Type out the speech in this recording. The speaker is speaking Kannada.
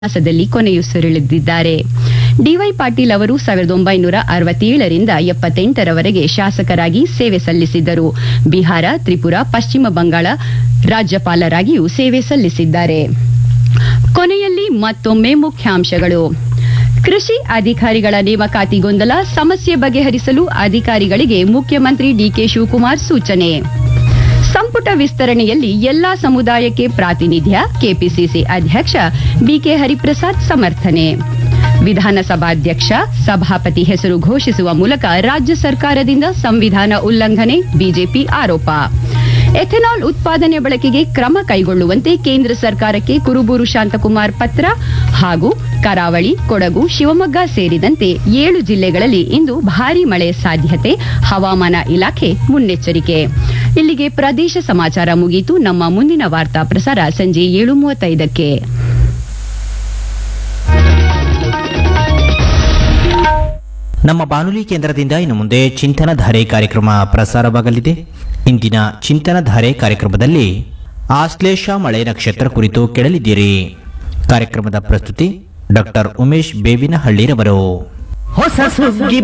ಮಾಸದಲ್ಲಿ ಕೊನೆಯುಸಿರೆಳೆದಿದ್ದಾರೆ ಡಿವೈ ಪಾಟೀಲ್ ಅವರು ಸಾವಿರದ ಒಂಬೈನೂರ ಅರವತ್ತೇಳರಿಂದ ಎಪ್ಪತ್ತೆಂಟರವರೆಗೆ ಶಾಸಕರಾಗಿ ಸೇವೆ ಸಲ್ಲಿಸಿದ್ದರು ಬಿಹಾರ ತ್ರಿಪುರ ಪಶ್ಚಿಮ ಬಂಗಾಳ ರಾಜ್ಯಪಾಲರಾಗಿಯೂ ಸೇವೆ ಸಲ್ಲಿಸಿದ್ದಾರೆ ಕೊನೆಯಲ್ಲಿ ಮತ್ತೊಮ್ಮೆ ಮುಖ್ಯಾಂಶಗಳು ಕೃಷಿ ಅಧಿಕಾರಿಗಳ ನೇಮಕಾತಿ ಗೊಂದಲ ಸಮಸ್ಯೆ ಬಗೆಹರಿಸಲು ಅಧಿಕಾರಿಗಳಿಗೆ ಮುಖ್ಯಮಂತ್ರಿ ಡಿಕೆ ಶಿವಕುಮಾರ್ ಸೂಚನೆ ಸಂಪುಟ ವಿಸ್ತರಣೆಯಲ್ಲಿ ಎಲ್ಲಾ ಸಮುದಾಯಕ್ಕೆ ಪ್ರಾತಿನಿಧ್ಯ ಕೆಪಿಸಿಸಿ ಅಧ್ಯಕ್ಷ ಬಿಕೆ ಹರಿಪ್ರಸಾದ್ ಸಮರ್ಥನೆ ವಿಧಾನಸಭಾಧ್ಯಕ್ಷ ಸಭಾಪತಿ ಹೆಸರು ಘೋಷಿಸುವ ಮೂಲಕ ರಾಜ್ಯ ಸರ್ಕಾರದಿಂದ ಸಂವಿಧಾನ ಉಲ್ಲಂಘನೆ ಬಿಜೆಪಿ ಆರೋಪ ಎಥೆನಾಲ್ ಉತ್ಪಾದನೆ ಬಳಕೆಗೆ ಕ್ರಮ ಕೈಗೊಳ್ಳುವಂತೆ ಕೇಂದ್ರ ಸರ್ಕಾರಕ್ಕೆ ಕುರುಬೂರು ಶಾಂತಕುಮಾರ್ ಪತ್ರ ಹಾಗೂ ಕರಾವಳಿ ಕೊಡಗು ಶಿವಮೊಗ್ಗ ಸೇರಿದಂತೆ ಏಳು ಜಿಲ್ಲೆಗಳಲ್ಲಿ ಇಂದು ಭಾರೀ ಮಳೆ ಸಾಧ್ಯತೆ ಹವಾಮಾನ ಇಲಾಖೆ ಮುನ್ನೆಚ್ಚರಿಕೆ ಇಲ್ಲಿಗೆ ಪ್ರದೇಶ ಸಮಾಚಾರ ಮುಗಿಯಿತು ನಮ್ಮ ಮುಂದಿನ ವಾರ್ತಾ ಪ್ರಸಾರ ಸಂಜೆ ಏಳು ಮೂವತ್ತೈದಕ್ಕೆ ನಮ್ಮ ಬಾನುಲಿ ಕೇಂದ್ರದಿಂದ ಇನ್ನು ಮುಂದೆ ಚಿಂತನಧಾರೆ ಕಾರ್ಯಕ್ರಮ ಪ್ರಸಾರವಾಗಲಿದೆ ಇಂದಿನ ಚಿಂತನಧಾರೆ ಕಾರ್ಯಕ್ರಮದಲ್ಲಿ ಆಶ್ಲೇಷ ಮಳೆ ನಕ್ಷತ್ರ ಕುರಿತು ಕೇಳಲಿದ್ದೀರಿ ಕಾರ್ಯಕ್ರಮದ ಪ್ರಸ್ತುತಿ ಡಾಕ್ಟರ್ ಉಮೇಶ್ ಬೇವಿನಹಳ್ಳಿರವರು ಹೊಸ ಸುಗ್ಗಿ